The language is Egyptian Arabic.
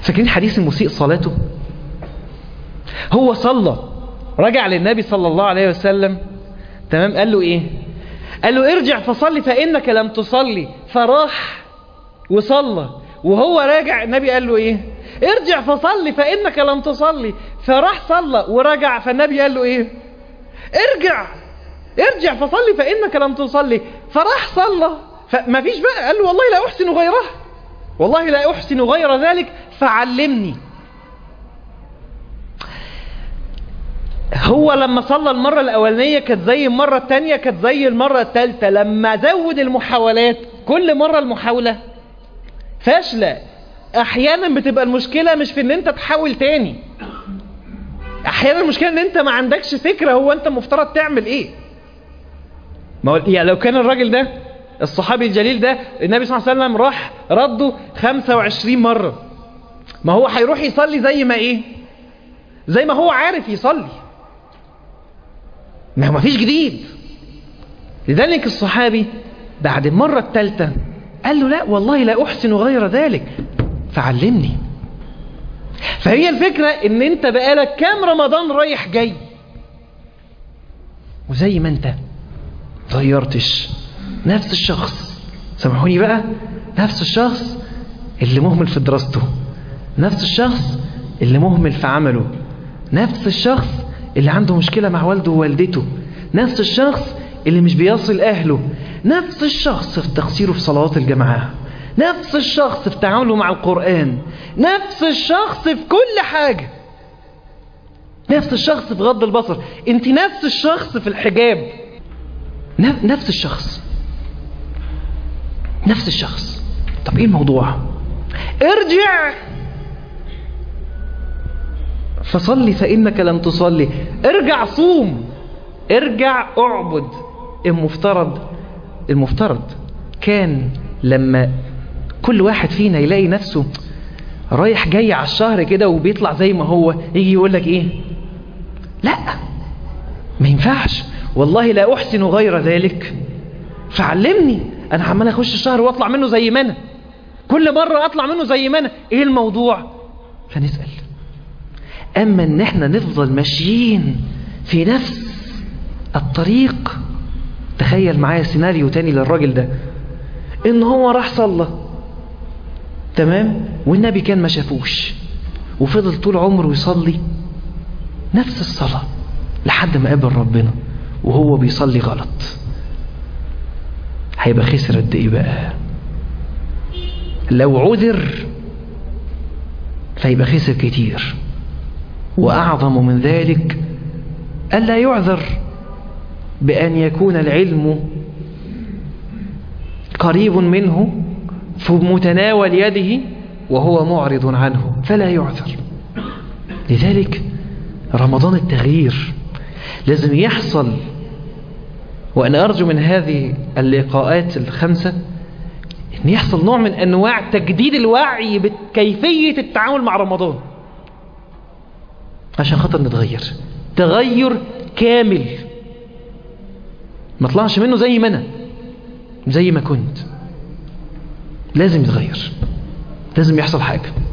فاكرين حديث المسيء صلاته هو صلى رجع للنبي صلى الله عليه وسلم تمام قال له ايه قال له ارجع فصلي فانك لم تصلي فراح وصلى وهو راجع النبي قال له ايه ارجع فصلي فانك لم تصلي فراح صلى ورجع فالنبي قال له ايه ارجع ارجع فصلي فانك لم تصلي فراح صلى فما فيش بقى قال له والله لا احسن غيرها والله لا احسن غير ذلك فعلمني هو لما صلى المرة الأولانية كانت زي المرة الثانية كانت زي المرة الثالثة لما زود المحاولات كل مرة المحاولة فاشلة أحيانا بتبقى المشكلة مش في إن أنت تحاول تاني أحيانا المشكلة إن أنت ما عندكش فكرة هو أنت مفترض تعمل إيه ما هو يعني لو كان الراجل ده الصحابي الجليل ده النبي صلى الله عليه وسلم راح رده 25 مرة ما هو هيروح يصلي زي ما إيه زي ما هو عارف يصلي ما هو مفيش جديد لذلك الصحابي بعد المرة الثالثة قال له لا والله لا أحسن غير ذلك فعلمني فهي الفكرة ان انت بقالك كام رمضان رايح جاي وزي ما انت غيرتش نفس الشخص سامحوني بقى نفس الشخص اللي مهمل في دراسته نفس الشخص اللي مهمل في عمله نفس الشخص اللي عنده مشكلة مع والده ووالدته نفس الشخص اللي مش بيصل أهله نفس الشخص في تقصيره في صلوات الجماعة نفس الشخص في تعامله مع القرآن نفس الشخص في كل حاجة نفس الشخص في غض البصر انت نفس الشخص في الحجاب نفس الشخص نفس الشخص طب ايه الموضوع ارجع فصلي فإنك لم تصلي ارجع صوم ارجع اعبد المفترض المفترض كان لما كل واحد فينا يلاقي نفسه رايح جاي على الشهر كده وبيطلع زي ما هو يجي يقول لك ايه لا ما ينفعش والله لا احسن غير ذلك فعلمني انا عمال اخش الشهر واطلع منه زي ما انا كل مرة اطلع منه زي ما انا ايه الموضوع فنسأل اما ان احنا نفضل ماشيين في نفس الطريق تخيل معايا سيناريو تاني للراجل ده ان هو راح صلى تمام والنبي كان ما شافوش وفضل طول عمره يصلي نفس الصلاة لحد ما قابل ربنا وهو بيصلي غلط هيبقى خسر قد ايه بقى لو عذر فيبقى خسر كتير وأعظم من ذلك ألا يعذر بأن يكون العلم قريب منه في متناول يده وهو معرض عنه فلا يعذر لذلك رمضان التغيير لازم يحصل وأنا أرجو من هذه اللقاءات الخمسة أن يحصل نوع من أنواع تجديد الوعي بكيفية التعامل مع رمضان عشان خاطر نتغير تغير كامل ما طلعش منه زي ما أنا زي ما كنت لازم يتغير لازم يحصل حاجة